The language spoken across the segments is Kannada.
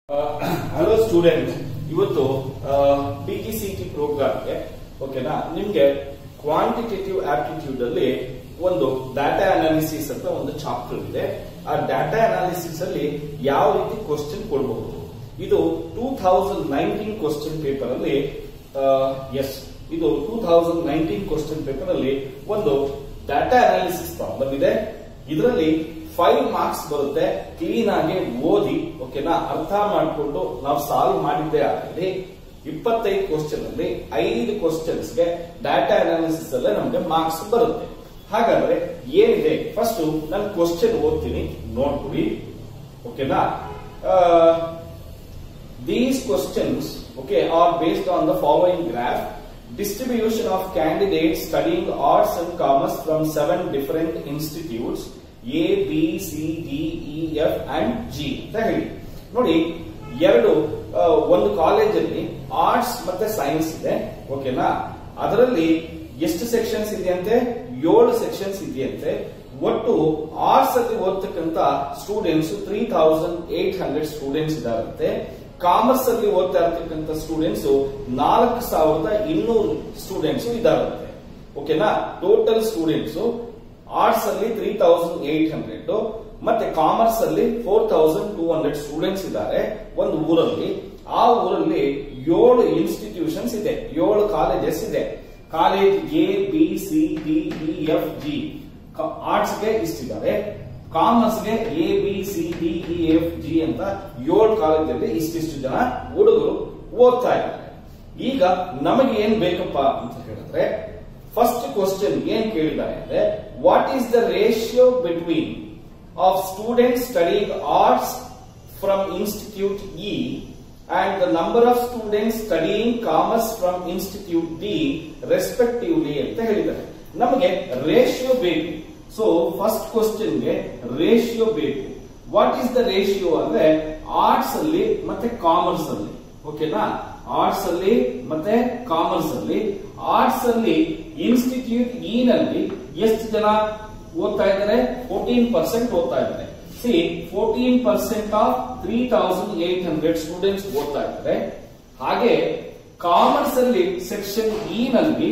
ಹಲೋ ಸ್ಟೂಡೆಂಟ್ ಇವತ್ತು ಪಿ ಟಿ ಸಿ ಟಿ ಪ್ರೋಗ್ರಾಮ್ಗೆ ಓಕೆನಾ ನಿಮ್ಗೆ ಕ್ವಾಂಟಿಟೇಟಿವ್ ಆಪ್ಟಿಟ್ಯೂಡ್ ಅಲ್ಲಿ ಒಂದು ಡಾಟಾ ಅನಾಲಿಸಿಸ್ ಅಂತ ಒಂದು ಚಾಪ್ಟರ್ ಇದೆ ಆ ಡಾಟಾ ಅನಾಲಿಸಿಸ್ ಅಲ್ಲಿ ಯಾವ ರೀತಿ ಕ್ವಶನ್ ಕೊಡಬಹುದು ಇದು two thousand nineteen question paper ಅಲ್ಲಿ ಎಸ್ ಇದು two thousand nineteen question paper ಅಲ್ಲಿ ಒಂದು ಡಾಟಾ ಅನಾಲಿಸಿಸ್ ಪ್ರಾಬ್ಲಮ್ ಇದೆ ಇದರಲ್ಲಿ ಫೈವ್ ಮಾರ್ಕ್ಸ್ ಬರುತ್ತೆ ಕ್ಲೀನ್ ಆಗಿ ಓದಿ ಓಕೆನಾ ಅರ್ಥ ಮಾಡಿಕೊಂಡು ನಾವು ಸಾಲ್ವ್ ಮಾಡಿದ್ದೇ ಆಗಲಿ ಇಪ್ಪತ್ತೈದು ಕ್ವಶನ್ ಅಲ್ಲಿ ಐದು ಕ್ವಶನ್ಸ್ ಗೆ ಡಾಟಾ ಅನಾಲಿಸಿಸ್ ಅಲ್ಲೇ ನಮಗೆ ಮಾರ್ಕ್ಸ್ ಬರುತ್ತೆ ಹಾಗಾದ್ರೆ ಏನಿದೆ ಫಸ್ಟ್ ನಾನು ಕ್ವಶನ್ ಓದ್ತೀನಿ ನೋಡ್ಕೊಡಿ ಓಕೆನಾ These questions, okay, are based on the following graph. Distribution of candidates studying arts and commerce from seven different institutes A, B, C, D, E, F and G ಅಂತ ಹೇಳಿ ನೋಡಿ ಎರಡು ಆ, ಒಂದು ಕಾಲೇಜಲ್ಲಿ ಆರ್ಟ್ಸ್ ಮತ್ತೆ ಸೈನ್ಸ್ ಇದೆ ಓಕೆನಾ ಅದರಲ್ಲಿ ಎಷ್ಟು ಸೆಕ್ಷನ್ಸ್ ಇದೆಯಂತೆ ಏಳು ಸೆಕ್ಷನ್ಸ್ ಇದೆಯಂತೆ ಒಟ್ಟು ಆರ್ಟ್ಸ್ ಅಲ್ಲಿ ಓದ್ತಕ್ಕಂತ students three thousand eight hundred students ಇದಾರಂತೆ ಕಾಮರ್ಸ್ ಅಲ್ಲಿ ಓದ್ತಾ ಇರ್ತಕ್ಕಂಥ ಸ್ಟೂಡೆಂಟ್ಸ್ ನಾಲ್ಕು ಸಾವಿರದ ಇನ್ನೂರು ಸ್ಟೂಡೆಂಟ್ಸ್ ಇದಾರಂತೆ ಓಕೆನಾ ಟೋಟಲ್ ಸ್ಟೂಡೆಂಟ್ಸ್ ಆರ್ಟ್ಸ್ ಅಲ್ಲಿ ತ್ರೀ ತೌಸಂಡ್ ಏಟ್ ಹಂಡ್ರೆಡ್ ಮತ್ತೆ ಕಾಮರ್ಸ್ ಅಲ್ಲಿ four thousand two hundred students ಇದ್ದಾರೆ ಒಂದು ಊರಲ್ಲಿ ಆ ಊರಲ್ಲಿ ಏಳು ಇನ್ಸ್ಟಿಟ್ಯೂಷನ್ಸ್ ಇದೆ ಏಳು ಕಾಲೇಜಸ್ ಇದೆ college A B C D E F G ಆರ್ಟ್ಸ್ಗೆ ಇಷ್ಟಿದ್ದಾರೆ ಕಾಮರ್ಸ್ಗೆ A B C D E F G ಅಂತ ಏಳು ಕಾಲೇಜಲ್ಲಿ ಇಷ್ಟಿಷ್ಟು ಜನ ಹುಡುಗರು ಓದ್ತಾ ಇದ್ದಾರೆ ಈಗ ನಮಗೆ ಏನ್ ಬೇಕಪ್ಪ ಅಂತ ಹೇಳಿದ್ರೆ ಫಸ್ಟ್ ಕ್ವಶನ್ ಏನ್ ಕೇಳಿದ್ದಾರೆ ಅಂದ್ರೆ what is the ratio between of student studying arts from institute E and the number of students studying commerce from institute D respectively ಅಂತ ಹೇಳಿದ್ದಾರೆ ನಮಗೆ ರೇಷಿಯೋ ಬೇಕು ಸೊ ಫಸ್ಟ್ ಕ್ವಶನ್ಗೆ ರೇಷಿಯೋ ಬೇಕು ವಾಟ್ ಈಸ್ ದ ರೇಷಿಯೋ ಅಂದ್ರೆ ಆರ್ಟ್ಸ್ ಅಲ್ಲಿ ಮತ್ತೆ ಕಾಮರ್ಸ್ ಅಲ್ಲಿ ಓಕೆನಾ ಆರ್ಟ್ಸ್ ಅಲ್ಲಿ ಮತ್ತೆ ಕಾಮರ್ಸ್ ಅಲ್ಲಿ ಆರ್ಟ್ಸ್ ಅಲ್ಲಿ ಇನ್ಸ್ಟಿಟ್ಯೂಟ್ ಇ ನಲ್ಲಿ ಎಷ್ಟು ಜನ ಓದ್ತಾ ಇದ್ದಾರೆ ಫೋರ್ಟೀನ್ ಪರ್ಸೆಂಟ್ ಓದ್ತಾ ಇದ್ದಾರೆ C fourteen percent of three thousand eight hundred students ಓದ್ತಾ ಇದ್ದಾರೆ ಹಾಗೆ ಕಾಮರ್ಸ್ ಅಲ್ಲಿ ಸೆಕ್ಷನ್ ಇ ನಲ್ಲಿ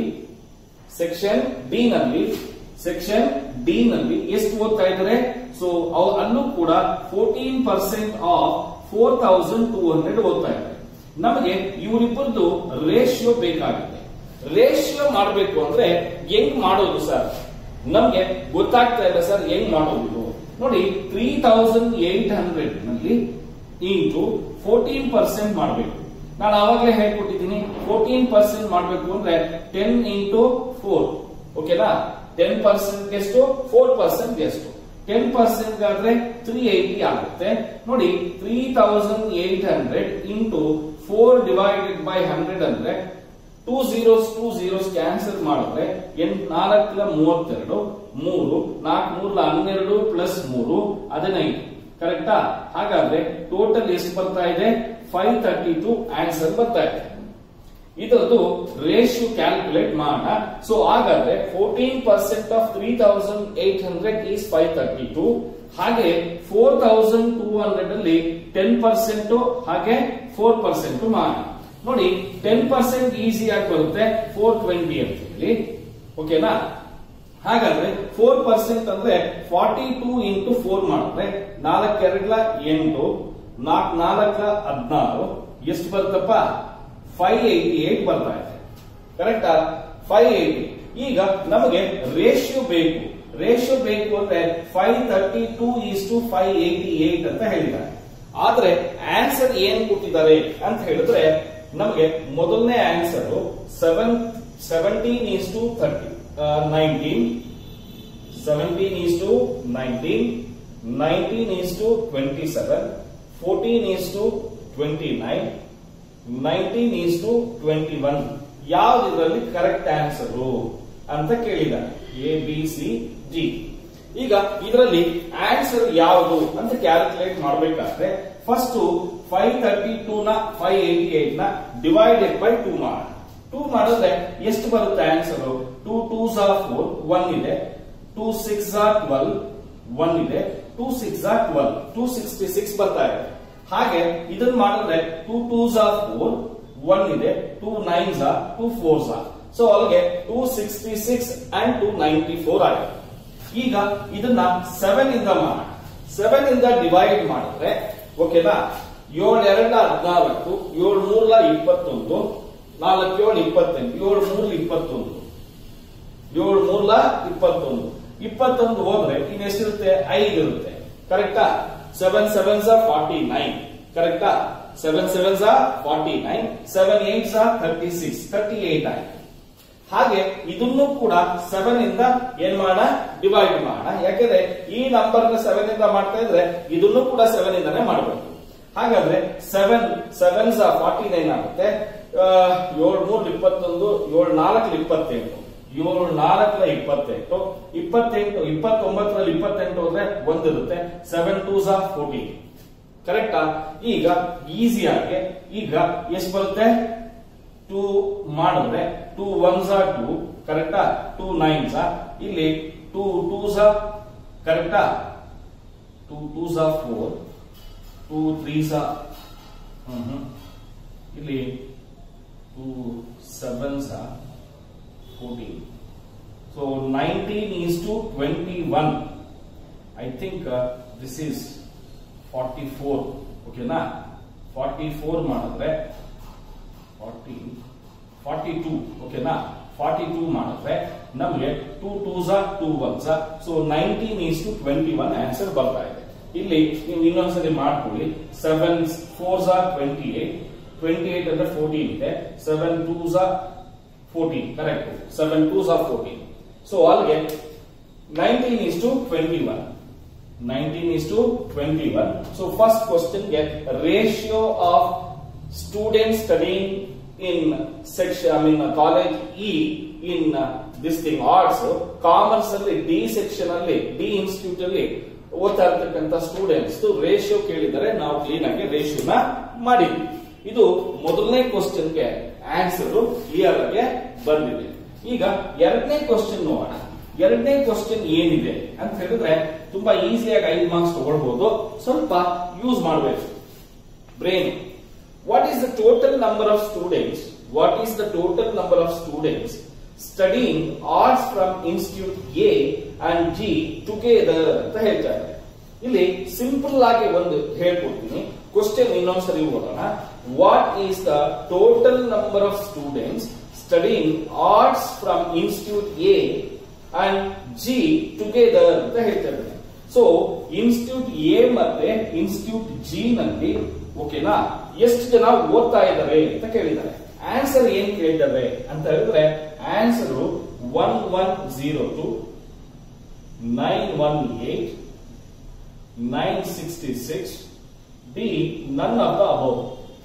ಸೆಕ್ಷನ್ ಡಿ ನಲ್ಲಿ ಸೆಕ್ಷನ್ ಡಿ ನಲ್ಲಿ ಎಷ್ಟು ಓದ್ತಾ ಇದ್ದಾರೆ ಸೊ ಅಲ್ಲೂ ಕೂಡ fourteen percent of four thousand two hundred ಓದ್ತಾ ಇದ್ದಾರೆ ನಮಗೆ ಇವರಿಬ್ಬರದು ರೇಷಿಯೋ ಬೇಕಾಗಿದೆ ರೇಷಿಯೋ ಮಾಡಬೇಕು ಅಂದ್ರೆ ಹೆಂಗ್ ಮಾಡೋದು ಸರ್ ನಮ್ಗೆ ಗೊತ್ತಾಗ್ತಾ ಇಲ್ಲ ಸರ್ ಹೆಂಗ್ ಮಾಡೋದು ನೋಡಿ ತ್ರೀ ತೌಸಂಡ್ ಏಟ್ ಹಂಡ್ರೆಡ್ ನಲ್ಲಿ ಇಂಟು ಫೋರ್ಟೀನ್ ಪರ್ಸೆಂಟ್ ಮಾಡಬೇಕು ನಾನು ಆವಾಗಲೇ ಹೇಳ್ಕೊಟ್ಟಿದ್ದೀನಿ ಫೋರ್ಟೀನ್ ಪರ್ಸೆಂಟ್ ಮಾಡಬೇಕು ಅಂದ್ರೆ ಟೆನ್ ಇಂಟು ಫೋರ್ ಓಕೆನಾ ಟೆನ್ ಪರ್ಸೆಂಟ್ ಎಷ್ಟು ಫೋರ್ ಪರ್ಸೆಂಟ್ ಎಷ್ಟು ಟೆನ್ ಪರ್ಸೆಂಟ್ ಆದ್ರೆ ತ್ರೀ ಏಟಿ ಆಗುತ್ತೆ ನೋಡಿ three thousand eight hundred into four divided by hundred ಅಂದ್ರೆ two zeros two zeros cancel ಮಾಡಿದ್ರೆ ಎಂಟ್ ನಾಲ್ಕಲ ಮೂವತ್ತೆರಡು ಮೂರು ನಾಲ್ಕು ಮೂರ್ಲ ಹನ್ನೆರಡು ಪ್ಲಸ್ ಮೂರು ಹದಿನೈದು ಕರೆಕ್ಟಾ ಹಾಗಾದ್ರೆ ಟೋಟಲ್ ಎಷ್ಟು ಬರ್ತಾ ಇದೆ ಫೈವ್ ತರ್ಟಿ ಟು ಆನ್ಸರ್ ಬರ್ತಾ ಇದೆ ಇದರದ್ದು ರೇಷಿಯೋ ಕ್ಯಾಲ್ಕುಲೇಟ್ ಮಾಡೋಣ ಸೊ ಹಾಗಾದ್ರೆ fourteen percent of three thousand eight hundred is five thirty two ಹಾಗೆ ಫೋರ್ ತೌಸಂಡ್ ಟೂ ಹಂಡ್ರೆಡ್ ಅಲ್ಲಿ ಟೆನ್ ಪರ್ಸೆಂಟ್ ಹಾಗೆ ಫೋರ್ ಪರ್ಸೆಂಟ್ ಮಾಡೋಣ ನೋಡಿ ಟೆನ್ ಪರ್ಸೆಂಟ್ ಈಸಿ ಆಗಿ ಬರುತ್ತೆ ಫೋರ್ ಟ್ವೆಂಟಿ ಅಂತ ಹೇಳಿ ಓಕೆನಾ ಹಾಗಾದ್ರೆ ಫೋರ್ ಪರ್ಸೆಂಟ್ ಅಂದ್ರೆ ಫಾರ್ಟಿ ಟೂ ಇಂಟು ಫೋರ್ ಮಾಡಿದ್ರೆ ನಾಲ್ಕೆರಡ್ಲ ಎಂಟು ನಾಲ್ಕು ನಾಲ್ಕಲ ಹದಿನಾರು ಎಷ್ಟು ಬರುತ್ತಪ್ಪ ಫೈವ್ ಏಯ್ಟಿ ಏಟ್ ಬರ್ತಾ ಇದೆ ಕರೆಕ್ಟಾ ಫೈವ್ ಏಯ್ಟಿ ಈಗ ನಮಗೆ ರೇಷಿಯೋ ಬೇಕು ರೇಷಿಯೋ ಬೇಕು ಅಂದ್ರೆ five thirty two is to five eighty eight ಅಂತ ಹೇಳಿದ್ದಾರೆ ಆದ್ರೆ ಆನ್ಸರ್ ಏನ್ ಕೊಟ್ಟಿದ್ದಾರೆ ಅಂತ ಹೇಳಿದ್ರೆ ನಮಗೆ ಮೊದಲನೇ answer seven seventeen is to thirty nineteen seventeen is to nineteen nineteen is to twenty seven fourteen is to twenty nine nineteen is to twenty one ಯಾವ್ದು ಇದರಲ್ಲಿ ಕರೆಕ್ಟ್ ಆನ್ಸರ್ ಅಂತ ಕೇಳಿದ್ದಾರೆ ಎ ಬಿ ಸಿ ಜಿ ಈಗ ಇದರಲ್ಲಿ ಆನ್ಸರ್ ಯಾವುದು ಅಂತ ಕ್ಯಾಲ್ಕುಲೇಟ್ ಮಾಡಬೇಕಾದ್ರೆ ಫಸ್ಟ್ ಫೈವ್ ತರ್ಟಿ ಟೂ ನ ಫೈವ್ ಏಟಿ ಏಟ್ ನ ಡಿವೈಡೆಡ್ ಬೈ ಟೂ ಮಾಡೋಣ ಟೂ ಮಾಡಿದ್ರೆ ಎಷ್ಟು ಬರುತ್ತೆ answer two two are four one ಇದೆ two six are twelve one ಇದೆ two six are twelve two sixty six ಬರ್ತಾ ಇದೆ ಹಾಗೆ ಇದನ್ನ ಮಾಡಿದ್ರೆ two twos are four one ಇದೆ two nines are two fours are so ಅಲ್ಲಿಗೆ two sixty six and two ninety four ಆಗಿದೆ ಈಗ ಇದನ್ನ ಸೆವೆನ್ ಇಂದ ಮಾಡೋಣ ಸೆವೆನ್ ಇಂದ ಡಿವೈಡ್ ಮಾಡಿದ್ರೆ ಓಕೆನಾ ಏಳು ಎರಡ ಹದಿನಾಲ್ಕು ಏಳು ಮೂರ್ಲ ಇಪ್ಪತ್ತೊಂದು ನಾಲ್ಕು ಏಳು ಇಪ್ಪತ್ತೆಂಟು ಏಳು ಮೂರ್ಲ ಇಪ್ಪತ್ತೊಂದು ಏಳು ಮೂರ್ಲ ಇಪ್ಪತ್ತೊಂದು ಇಪ್ಪತ್ತೊಂದು ಹೋದ್ರೆ ಇನ್ನು ಎಷ್ಟಿರುತ್ತೆ ಐದು ಇರುತ್ತೆ ಕರೆಕ್ಟಾ ಸೆವೆನ್ ಸೆವೆನ್ಸ್ ಫಾರ್ಟಿ ನೈನ್ ಕರೆಕ್ಟಾ seven sevens forty nine seven eights thirty six thirty eight ಆಯ್ತು ಹಾಗೆ ಇದನ್ನು ಕೂಡ ಸೆವೆನ್ ಇಂದ ಏನ್ ಮಾಡೋಣ ಡಿವೈಡ್ ಮಾಡೋಣ ಯಾಕೆಂದ್ರೆ ಈ ನಂಬರ್ ನ ಸೆವೆನ್ ಇಂದ ಮಾಡ್ತಾ ಇದ್ರೆ ಇದನ್ನು ಕೂಡ ಸೆವೆನ್ ಇಂದಾನೆ ಮಾಡಬೇಕು ಹಾಗಾದ್ರೆ ಸೆವೆನ್ ಸೆವೆನ್ಸ್ ಫಾರ್ಟಿ ನೈನ್ ಆಗುತ್ತೆ ಏಳು ಮೂರ್ ಇಪ್ಪತ್ತೊಂದು ಏಳು ನಾಲ್ಕು ಇಪ್ಪತ್ತೆಂಟು ಏಳು ನಾಲ್ಕರ ಇಪ್ಪತ್ತೆಂಟು ಇಪ್ಪತ್ತೆಂಟು ಇಪ್ಪತ್ತೊಂಬತ್ತರಲ್ಲಿ ಇಪ್ಪತ್ತೆಂಟು ಹೋದ್ರೆ ಒಂದಿರುತ್ತೆ ಸೆವೆನ್ ಟೂ ಝಾ ಫೋರ್ಟೀನ್ ಕರೆಕ್ಟಾ ಈಗ ಈಸಿಯಾಗಿ ಈಗ ಎಷ್ಟು ಬರುತ್ತೆ ಟೂ ಮಾಡಿದ್ರೆ ಟೂ ಒನ್ ಝಾ ಟೂ ಕರೆಕ್ಟಾ ಟೂ ನೈನ್ ಝಾ ಇಲ್ಲಿ ಟೂ ಟೂ ಝಾ ಕರೆಕ್ಟಾ ಟೂ ಟೂ ಝಾ ಫೋರ್ ಟೂ ತ್ರೀ ಝಾ ಇಲ್ಲಿ ಟೂ ಸೆವೆನ್ ಝಾ fourteen so nineteen is to twenty one I think this is forty four ಓಕೆನಾ ಫಾರ್ಟಿ ಫೋರ್ ಮಾಡಿದ್ರೆ ಫಾರ್ಟಿ ಫಾರ್ಟಿ ಟೂ ಓಕೆನಾ ಫಾರ್ಟಿ ಟೂ ಮಾಡಿದ್ರೆ ನಮಗೆ ಟೂ ಟೂ ಝಾ ಟೂ ಒನ್ ಝಾ so nineteen is to twenty one answer ಬರ್ತಾ ಇದೆ ಇಲ್ಲಿ ನೀವು ಇನ್ನೊಂದ್ಸರಿ ಮಾಡ್ಕೊಳ್ಳಿ ಸೆವೆನ್ ಫೋರ್ ಝಾ ಟ್ವೆಂಟಿ ಏಟ್ ಟ್ವೆಂಟಿ ಏಟ್ ಅಂದ್ರೆ ಫೋರ್ಟೀನ್ ಇದೆ ಸೆವೆನ್ ಟೂ ಝಾ ಫೋರ್ಟೀನ್ ಕರೆಕ್ಟ್ ಸೆವೆನ್ ಟೂ ಝಾ ಫೋರ್ಟೀನ್ ಸೊ ಅಲ್ಲಿಗೆ nineteen is to twenty one 19 is to 21. So first question get ratio of students studying in section, I mean uh, college E in uh, this thing arts, commerce ಅಲ್ಲಿ ಡಿ ಸೆಕ್ಷನ್ ಅಲ್ಲಿ ಡಿ ಇನ್ಸ್ಟಿಟ್ಯೂಟ್ ಅಲ್ಲಿ ಓದ್ತಾ ಇರ್ತಕ್ಕಂಥ ಸ್ಟೂಡೆಂಟ್ಸ್ ರೇಷಿಯೋ ಕೇಳಿದರೆ ನಾವು ಕ್ಲೀನ್ ಆಗಿ ರೇಷಿಯೋನ ಮಾಡಿದ್ವಿ ಇದು ಮೊದಲನೇ ಕ್ವಶನ್ಗೆ ಆನ್ಸರ್ ಕ್ಲಿಯರ್ ಆಗಿ ಬಂದಿದೆ ಈಗ ಎರಡನೇ ಕ್ವಶನ್ ನೋಡೋಣ ಎರಡನೇ ಕ್ವಶನ್ ಏನಿದೆ ಅಂತ ಹೇಳಿದ್ರೆ ತುಂಬಾ ಈಸಿಯಾಗಿ ಐದು ಮಾರ್ಕ್ಸ್ ತಗೊಳ್ಬಹುದು ಸ್ವಲ್ಪ ಯೂಸ್ ಮಾಡಬೇಕು brain what is the total number of students what is the total number of students studying arts from institute A and G together ಅಂತ ಹೇಳ್ತಾರೆ ಇಲ್ಲಿ ಸಿಂಪಲ್ ಆಗಿ ಒಂದು ಹೇಳ್ಕೊಡ್ತೀನಿ ಕ್ವಶನ್ ಇನ್ನೊಂದ್ಸರಿ ಓದೋಣ what is the total number of students studying arts from institute A and G together ಅಂತ ಹೇಳ್ತಾರೆ ಸೊ ಇನ್ಸ್ಟಿಟ್ಯೂಟ್ ಎ ಮತ್ತೆ ಇನ್ಸ್ಟಿಟ್ಯೂಟ್ ಜಿ ನಲ್ಲಿ ಓಕೆನಾ ಎಷ್ಟು ಜನ ಓದ್ತಾ ಇದ್ದಾರೆ ಅಂತ ಕೇಳಿದ್ದಾರೆ ಆನ್ಸರ್ ಏನ್ ಕೇಳಿದ್ದಾರೆ ಅಂತ ಹೇಳಿದ್ರೆ answer one one zero two nine one eight nine sixty six D none of the above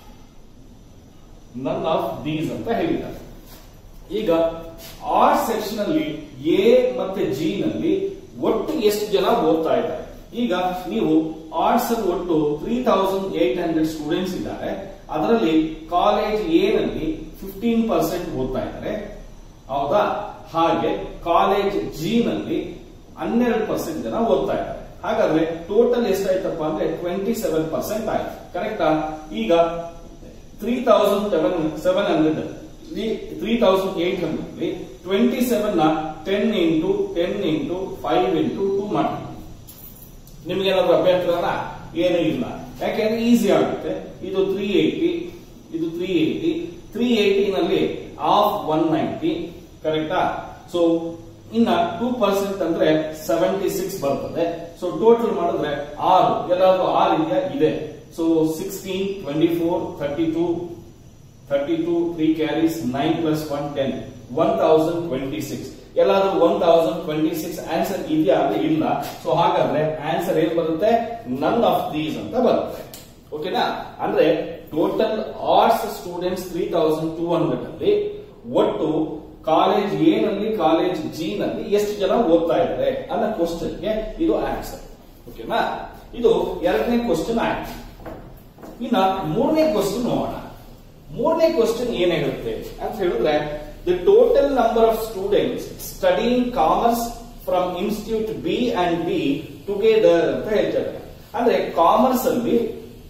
none of these ಅಂತ ಹೇಳಿದ್ದಾರೆ ಈಗ ಆರ್ ಸೆಕ್ಷನ್ ಅಲ್ಲಿ ಎ ಮತ್ತೆ ಜಿ ನಲ್ಲಿ ಒಟ್ಟು ಎಷ್ಟು ಜನ ಓದ್ತಾ ಇದ್ದಾರೆ ಈಗ ನೀವು ಆರ್ಟ್ಸ್ ಅಲ್ಲಿ ಒಟ್ಟು three thousand eight hundred students ಇದ್ದಾರೆ ಅದರಲ್ಲಿ ಕಾಲೇಜ್ ಎ ನಲ್ಲಿ ಫಿಫ್ಟೀನ್ ಪರ್ಸೆಂಟ್ ಓದ್ತಾ ಇದ್ದಾರೆ ಹೌದಾ ಹಾಗೆ ಕಾಲೇಜ್ ಜಿ ನಲ್ಲಿ ಹನ್ನೆರಡು ಪರ್ಸೆಂಟ್ ಜನ ಓದ್ತಾ ಇದ್ದಾರೆ ಹಾಗಾದ್ರೆ ಟೋಟಲ್ ಎಷ್ಟಾಯ್ತಪ್ಪ ಅಂದ್ರೆ ಟ್ವೆಂಟಿ ಸೆವೆನ್ ಪರ್ಸೆಂಟ್ ಆಯ್ತು ಕರೆಕ್ಟಾ ಈಗ three thousand seven seven hundred three thousand eight hundred twenty seven ನ ten into ten into five into two ಮಾಡಿ ನಿಮ್ಗೇನಾದ್ರು ಅಭ್ಯಂತರನ ಏನೂ ಇಲ್ಲ ಯಾಕೆಂದ್ರೆ ಈಸಿ ಆಗುತ್ತೆ ಇದು ತ್ರೀ ಏಯ್ಟಿ ಇದು ತ್ರೀ ಏಯ್ಟಿ ತ್ರೀ ಏಯ್ಟಿ ನಲ್ಲಿ ಆಫ್ ಒನ್ ನೈಂಟಿ ಕರೆಕ್ಟಾ ಸೊ ಇನ್ನ ಟೂ ಪರ್ಸೆಂಟ್ ಅಂದ್ರೆ ಸೆವೆಂಟಿ ಸಿಕ್ಸ್ ಬರ್ತದೆ ಸೊ ಟೋಟಲ್ ಮಾಡಿದ್ರೆ ಆರು ಎಲ್ಲಾದ್ರೂ ಆರು ಇದೆಯಾ ಇದೆ so sixteen twenty four thirty two thirty two three carries nine plus one ten one thousand twenty six ಎಲ್ಲಾದ್ರೂ one thousand twenty six answer ಇದೆಯಾ ಅಂದ್ರೆ ಇಲ್ಲ ಸೊ ಹಾಗಾದ್ರೆ ಆನ್ಸರ್ ಏನ್ ಬರುತ್ತೆ ನನ್ ಆಫ್ ದೀಸ್ ಅಂತ ಬರುತ್ತೆ ಓಕೆನಾ ಅಂದ್ರೆ total arts students three thousand two hundred ಅಲ್ಲಿ ಒಟ್ಟು ಕಾಲೇಜ್ ಎ ನಲ್ಲಿ ಕಾಲೇಜ್ ಜಿ ನಲ್ಲಿ ಎಷ್ಟು ಜನ ಓದ್ತಾ ಇದ್ದಾರೆ ಅನ್ನೋ ಕ್ವಶನ್ಗೆ ಇದು ಆನ್ಸರ್ ಓಕೆನಾ ಇದು ಎರಡನೇ ಕ್ವಶನ್ ಆಯ್ತು ಇನ್ನ ಮೂರನೇ ಕ್ವಶನ್ ನೋಡೋಣ ಮೂರನೇ ಕ್ವಶನ್ ಏನ್ ಹೇಳುತ್ತೆ ಅಂತ ಹೇಳಿದ್ರೆ the total number of students studying commerce from institute B and B together ಅಂತ ಹೇಳ್ತಾರೆ ಅಂದ್ರೆ ಕಾಮರ್ಸ್ ಅಲ್ಲಿ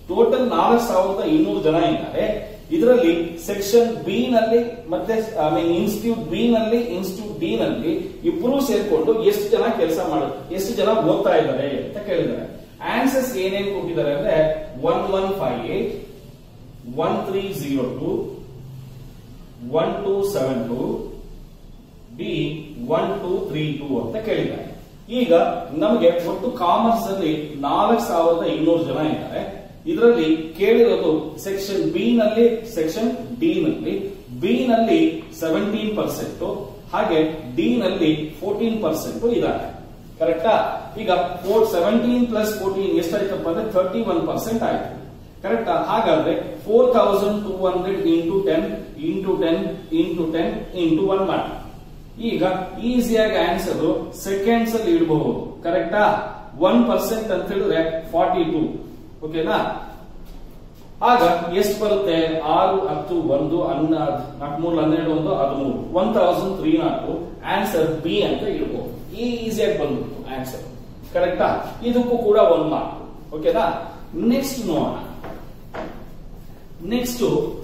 ಟೋಟಲ್ ನಾಲ್ಕು ಸಾವಿರದ ಇನ್ನೂರು ಜನ ಇದ್ದಾರೆ ಇದರಲ್ಲಿ ಸೆಕ್ಷನ್ ಬಿ ನಲ್ಲಿ ಮತ್ತೆ ಐ ಮೀನ್ ಇನ್ಸ್ಟಿಟ್ಯೂಟ್ ಬಿ ನಲ್ಲಿ ಇನ್ಸ್ಟಿಟ್ಯೂಟ್ ಡಿ ನಲ್ಲಿ ಇಬ್ಬರು ಸೇರ್ಕೊಂಡು ಎಷ್ಟು ಜನ ಕೆಲಸ ಮಾಡೋದು ಎಷ್ಟು ಜನ ಓದ್ತಾ ಇದ್ದಾರೆ ಅಂತ ಕೇಳಿದ್ದಾರೆ ಆನ್ಸರ್ಸ್ ಏನೇನು ಕೊಟ್ಟಿದ್ದಾರೆ ಅಂದ್ರೆ one one five eight one three zero to one two seven to D one two three two ಅಂತ ಕೇಳಿದ್ದಾರೆ ಈಗ ನಮಗೆ ಒಟ್ಟು ಕಾಮರ್ಸ್ ಅಲ್ಲಿ ನಾಲ್ಕು ಸಾವಿರದ ಇನ್ನೂರು ಜನ ಇದ್ದಾರೆ ಇದರಲ್ಲಿ ಕೇಳಿರೋದು ಸೆಕ್ಷನ್ ಬಿ ನಲ್ಲಿ ಸೆಕ್ಷನ್ ಡಿ ನಲ್ಲಿ ಬಿ ನಲ್ಲಿ ಸೆವೆಂಟೀನ್ ಪರ್ಸೆಂಟ್ ಹಾಗೆ ಡಿ ನಲ್ಲಿ ಫೋರ್ಟೀನ್ ಪರ್ಸೆಂಟ್ ಇದ್ದಾರೆ ಕರೆಕ್ಟಾ ಈಗ ಫೋರ್ ಸೆವೆಂಟೀನ್ ಪ್ಲಸ್ ಫೋರ್ಟೀನ್ ಎಷ್ಟಾಯ್ತಪ್ಪ ಅಂದ್ರೆ ತರ್ಟಿ ಒನ್ ಪರ್ಸೆಂಟ್ ಆಯ್ತು ಕರೆಕ್ಟಾ ಹಾಗಾದ್ರೆ four thousand two hundred into ten into ten into ten into one ಮಾಡಿ ಈಗ ಈಸಿಯಾಗಿ ಆನ್ಸರ್ ಸೆಕೆಂಡ್ಸ್ ಅಲ್ಲಿ ಇಡಬಹುದು ಕರೆಕ್ಟಾ ಒನ್ ಪರ್ಸೆಂಟ್ ಅಂತ ಹೇಳಿದ್ರೆ ಫಾರ್ಟಿ ಟೂ ಓಕೆನಾ ಆಗ ಎಷ್ಟು ಬರುತ್ತೆ ಆರು ಹತ್ತು ಒಂದು ಹನ್ನ ನಾಲ್ಕು ಮೂರು ಹನ್ನೆರಡು ಒಂದು ಹದಿಮೂರು ಒನ್ ತೌಸಂಡ್ ತ್ರೀ ನಾಲ್ಕು ಆನ್ಸರ್ ಬಿ ಅಂತ ಇಡಬಹುದು ಈ ಈಸಿಯಾಗಿ ಬಂದ್ಬಿಟ್ಟು ಆನ್ಸರ್ ಕರೆಕ್ಟಾ ಇದಕ್ಕೂ ಕೂಡ ಒನ್ ಮಾರ್ಕ್ ಓಕೆನಾ ನೆಕ್ಸ್ಟ್ ನೋಡೋಣ ನೆಕ್ಸ್ಟ್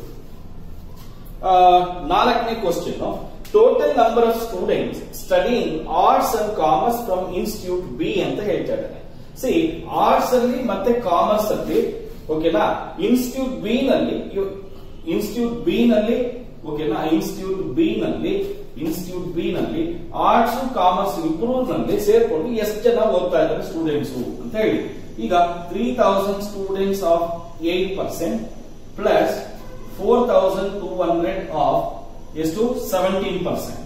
ನಾಲ್ಕನೇ question total number of students studying arts and commerce from institute B ಅಂತ ಹೇಳ್ತಾ ಇದ್ದಾರೆ ಸಿ ಆರ್ಟ್ಸ್ ಅಲ್ಲಿ ಮತ್ತೆ ಕಾಮರ್ಸ್ ಅಲ್ಲಿ ಓಕೆನಾ ಇನ್ಸ್ಟಿಟ್ಯೂಟ್ ಬಿ ನಲ್ಲಿ ಇನ್ಸ್ಟಿಟ್ಯೂಟ್ ಬಿ ನಲ್ಲಿ ಓಕೆನಾ ಇನ್ಸ್ಟಿಟ್ಯೂಟ್ ಬಿ ನಲ್ಲಿ ಇನ್ಸ್ಟಿಟ್ಯೂಟ್ ಬಿ ನಲ್ಲಿ ಆರ್ಟ್ಸ್ ಕಾಮರ್ಸ್ ಇಬ್ರು ನಲ್ಲಿ ಸೇರ್ಕೊಂಡು ಎಷ್ಟು ಜನ ಓದ್ತಾ ಇದ್ದಾರೆ ಸ್ಟೂಡೆಂಟ್ಸ್ ಅಂತ ಹೇಳಿ ಈಗ three thousand students of eight percent plus four thousand two hundred of ಎಷ್ಟು ಸೆವೆಂಟೀನ್ ಪರ್ಸೆಂಟ್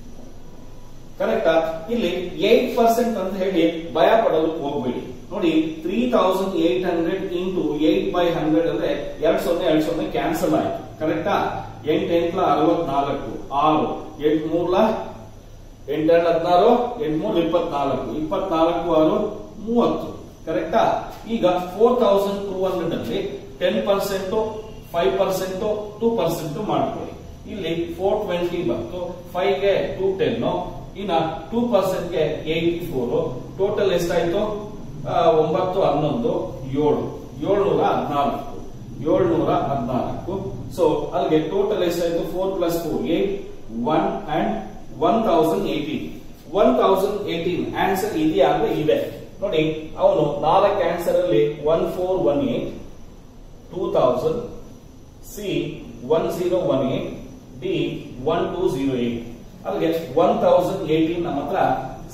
ಕರೆಕ್ಟಾ ಇಲ್ಲಿ ಏಟ್ ಪರ್ಸೆಂಟ್ ಅಂತ ಹೇಳಿ ಭಯ ಪಡೋದಕ್ಕೆ ಹೋಗ್ಬೇಡಿ ನೋಡಿ three thousand eight hundred into eight by hundred ಅಂದ್ರೆ ಎರಡ್ ಸೊನ್ನೆ ಎರಡ್ ಸೊನ್ನೆ ಕ್ಯಾನ್ಸಲ್ ಆಯ್ತು ಕರೆಕ್ಟಾ ಎಂಟ್ ಎಂಟ್ಲ ಅರವತ್ನಾಲ್ಕು ಆರು ಎಂಟ್ ಮೂರ್ಲ ಎಂಟೆರಡು ಹದಿನಾರು ಎಂಟ್ ಮೂರು ಇಪ್ಪತ್ನಾಲ್ಕು ಇಪ್ಪತ್ನಾಲ್ಕು ಆರು ಮೂವತ್ತು ಕರೆಕ್ಟಾ ಈಗ ಫೋರ್ ತೌಸಂಡ್ ಟೂ ಹಂಡ್ರೆಡ್ ಅಲ್ಲಿ ten percent five percent two percent ಮಾಡ್ಕೊಳ್ಳಿ ಇಲ್ಲಿ ಫೋರ್ ಟ್ವೆಂಟಿ ಬಂತು ಫೈವ್ ಗೆ ಟೂ ಟೆನ್ ಇನ್ನ ಟೂ ಪರ್ಸೆಂಟ್ ಗೆ ಏಯ್ಟಿ ಫೋರ್ ಟೋಟಲ್ ಎಷ್ಟಾಯ್ತು ಆ, ಒಂಬತ್ತು ಹನ್ನೊಂದು ಏಳು ಏಳ್ನೂರ ಹದಿನಾಲ್ಕು ಏಳ್ನೂರ ಹದಿನಾಲ್ಕು ಸೊ ಅಲ್ಲಿಗೆ ಟೋಟಲ್ ಎಷ್ಟಾಯ್ತು four plus four eight one and one thousand eighteen one thousand eighteen answer ಇದೆಯಾ ಅಂದ್ರೆ ಇದೆ ನೋಡಿ ಅವನು ನಾಲ್ಕು ಆನ್ಸರ್ ಅಲ್ಲಿ one four one eight two thousand C one zero one eight D one two zero eight ಅಲ್ಲಿಗೆ ಒನ್ ತೌಸಂಡ್ ಏಟೀನ್ ನಮ್ಮ ಹತ್ರ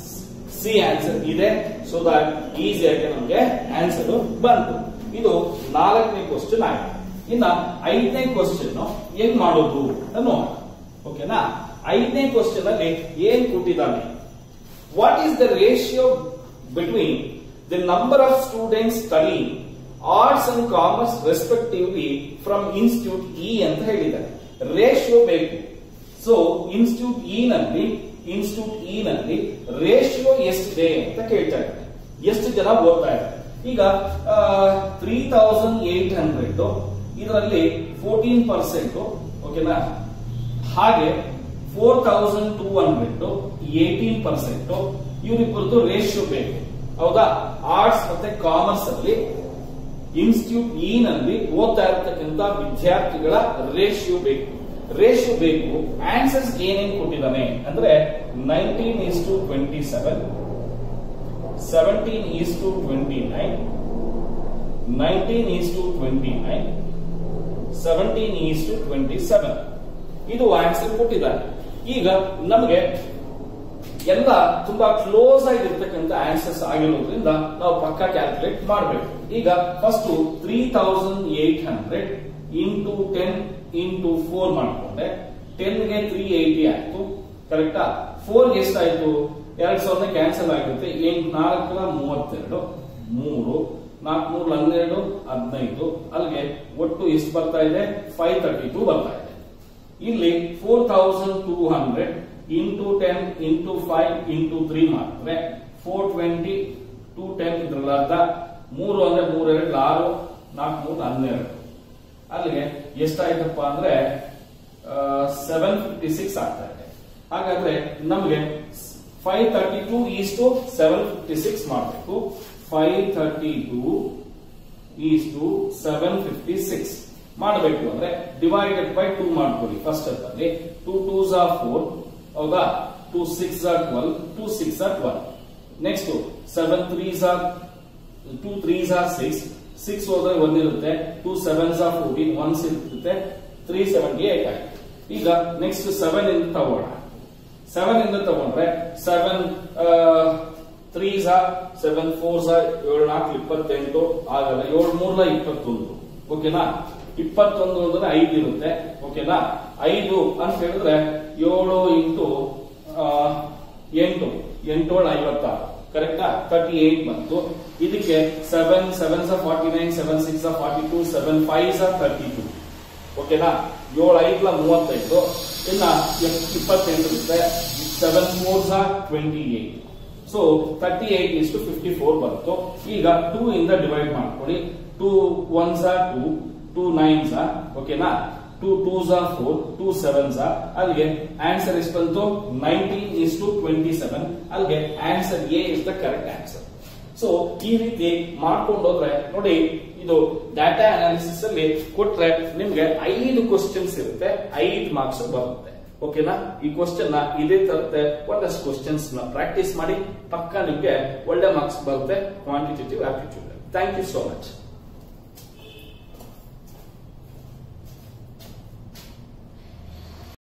ಸಿ ಆನ್ಸರ್ ಇದೆ ಸೊ ದಟ್ ಈಸಿಯಾಗಿ ನಮಗೆ ಆನ್ಸರ್ ಬಂತು ಇದು ನಾಲ್ಕನೇ ಕ್ವಶನ್ ಆಯ್ತು ಇನ್ನ ಐದನೇ ಕ್ವಶನ್ ಏನ್ ಮಾಡೋದು ಅಂತ ನೋಡೋಣ ಓಕೆನಾ ಐದನೇ ಕ್ವಶನ್ ಅಲ್ಲಿ ಏನ್ ಕೊಟ್ಟಿದ್ದಾನೆ what is the ratio between the number of students study arts and commerce respectively from institute E ಅಂತ ಹೇಳಿದ್ದಾರೆ ರೇಷಿಯೋ ಬೇಕು ಸೊ ಇನ್ಸ್ಟಿಟ್ಯೂಟ್ ಇ ನಲ್ಲಿ ಇನ್ಸ್ಟಿಟ್ಯೂಟ್ ಇ ನಲ್ಲಿ ರೇಷಿಯೋ ಎಷ್ಟಿದೆ ಅಂತ ಕೇಳ್ತಾ ಇದ್ದಾರೆ ಎಷ್ಟು ಜನ ಓದ್ತಾ ಇದ್ದಾರೆ ಈಗ ತ್ರೀ ತೌಸಂಡ್ ಏಟ್ ಹಂಡ್ರೆಡ್ ಇದರಲ್ಲಿ ಫೋರ್ಟೀನ್ ಪರ್ಸೆಂಟ್ ಓಕೆನಾ ಹಾಗೆ four thousand two hundred eighteen percent ಇವರಿಬ್ಬರದ್ದು ರೇಷಿಯೋ ಬೇಕು ಹೌದಾ ಆರ್ಟ್ಸ್ ಮತ್ತೆ ಕಾಮರ್ಸ್ ಅಲ್ಲಿ ಇನ್ಸ್ಟಿಟ್ಯೂಟ್ ಇ ನಲ್ಲಿ ಓದ್ತಾ ಇರತಕ್ಕಂತ ವಿದ್ಯಾರ್ಥಿಗಳ ರೇಷಿಯೋ ಬೇಕು ರೇಷಿಯೋ ಬೇಕು ಆನ್ಸರ್ಸ್ ಏನೇನ್ ಕೊಟ್ಟಿದ್ದಾನೆ ಅಂದ್ರೆ nineteen is to twenty seven seventeen is to twenty nine nineteen is to twenty nine seventeen is to twenty seven ಇದು ಆನ್ಸರ್ ಕೊಟ್ಟಿದ್ದಾರೆ ಈಗ ನಮಗೆ ಎಲ್ಲ ತುಂಬಾ ಕ್ಲೋಸ್ ಆಗಿರ್ತಕ್ಕಂಥ ಆನ್ಸರ್ಸ್ ಆಗಿರೋದ್ರಿಂದ ನಾವು ಪಕ್ಕ ಕ್ಯಾಲ್ಕುಲೇಟ್ ಮಾಡಬೇಕು ಈಗ first three thousand eight hundred into ten into four ಮಾಡ್ಕೊಂಡೆ ಟೆನ್ಗೆ ತ್ರೀ ಏಯ್ಟಿ ಆಯ್ತು ಕರೆಕ್ಟಾ ಫೋರ್ಗೆ ಎಷ್ಟಾಯ್ತು ಎರಡ್ ಸಾವಿರದ ಕ್ಯಾನ್ಸಲ್ ಆಗಿರುತ್ತೆ ಎಂಟು ನಾಲ್ಕರ ಮೂವತ್ತೆರಡು ಮೂರು ನಾಲ್ಕು ಮೂರು ಹನ್ನೆರಡು ಹದಿನೈದು ಅಲ್ಲಿಗೆ ಒಟ್ಟು ಎಷ್ಟು ಬರ್ತಾ ಇದೆ ಫೈವ್ ತರ್ಟಿ ಟೂ ಬರ್ತಾ ಇದೆ ಇಲ್ಲಿ four thousand two hundred into ten into five into three ಮಾಡಿದ್ರೆ ಫೋರ್ ಟ್ವೆಂಟಿ ಟೂ ಟೆನ್ ಇದ್ರಲ್ಲಿ ಅರ್ಧ ಮೂರು ಅಂದ್ರೆ ಮೂರೆರಡು ಆರು ನಾಲ್ಕು ಮೂರು ಹನ್ನೆರಡು ಅಲ್ಲಿಗೆ ಎಷ್ಟಾಯ್ತಪ್ಪ ಅಂದ್ರೆ ಸೆವೆನ್ ಫಿಫ್ಟಿ ಸಿಕ್ಸ್ ಆಗ್ತಾ ಇದೆ ಹಾಗಾದ್ರೆ ನಮಗೆ five thirty two is to seven fifty six ಮಾಡಬೇಕು five thirty two is to seven fifty six ಮಾಡಬೇಕು ಅಂದ್ರೆ ಡಿವೈಡೆಡ್ ಬೈ ಟೂ ಮಾಡ್ಕೊಳ್ಳಿ ಫಸ್ಟ್ ಅಲ್ಲಿ ಟೂ ಟೂಸ್ ಆರ್ ಫೋರ್ ಹೌದಾ two six are twelve two six are twelve next seven threes are two threes are six six ಹೋದ್ರೆ ಒನ್ ಇರುತ್ತೆ two sevens are fourteen ones ಇರುತ್ತೆ ತ್ರೀ ಸೆವೆಂಟಿ ಏಟ್ ಆಯ್ತು ಈಗ ನೆಕ್ಸ್ಟ್ ಸೆವೆನ್ ಇಂದ ತಗೋಣ ಸೆವೆನ್ ಇಂದ ತಗೊಂಡ್ರೆ seven threes are seven fours are ಏಳು ನಾಲ್ಕು ಇಪ್ಪತ್ತೆಂಟು ಆಗಲ್ಲ ಏಳು ಮೂರ್ಲ ಇಪ್ಪತ್ತೊಂದು ಓಕೆನಾ ಇಪ್ಪತ್ತೊಂದು ಅಂದ್ರೆ ಐದು ಇರುತ್ತೆ ಓಕೆನಾ ಐದು ಅಂತ ಹೇಳಿದ್ರೆ ಏಳು ಇಂಟು ಆ, ಎಂಟು ಎಂಟೋಳು ಐವತ್ತಾರು ಕರೆಕ್ಟಾ ತರ್ಟಿ ಏಟ್ ಬಂತು ಇದಕ್ಕೆ seven seven forty nine seven six forty two seven five thirty two ಓಕೆನಾ ಏಳು ಐದ್ಲ ಮೂವತ್ತೈದು ಇನ್ನ ಎಪ್- ಇಪ್ಪತ್ತೆಂಟು ಇರುತ್ತೆ seven fours twenty eight so thirty eight is to fifty four ಬಂತು ಈಗ ಟೂ ಇಂದ ಡಿವೈಡ್ ಮಾಡ್ಕೊಳ್ಳಿ two ones two two nines ಓಕೆನಾ two twos four two sevens ಅಲ್ಲಿಗೆ ಆನ್ಸರ್ ಎಷ್ಟು ಬಂತು nineteen is to twenty seven ಅಲ್ಲಿಗೆ answer A is the correct answer so ಈ ರೀತಿ ಮಾಡ್ಕೊಂಡು ಹೋದ್ರೆ ನೋಡಿ ಇದು ಡಾಟಾ ಅನಾಲಿಸಿಸ್ ಅಲ್ಲಿ ಕೊಟ್ರೆ ನಿಮ್ಗೆ ಐದು ಕ್ವಶನ್ಸ್ ಇರುತ್ತೆ ಐದು ಮಾರ್ಕ್ಸ್ ಬರುತ್ತೆ ಓಕೆನಾ ಈ ಕ್ವಶನ್ ನ ಇದೇ ತರುತ್ತೆ ಒಂದಷ್ಟು ಕ್ವಶನ್ಸ್ ನ ಪ್ರಾಕ್ಟೀಸ್ ಮಾಡಿ ಪಕ್ಕ ನಿಮ್ಗೆ ಒಳ್ಳೆ ಮಾರ್ಕ್ಸ್ ಬರುತ್ತೆ quantitative aptitude thank you so much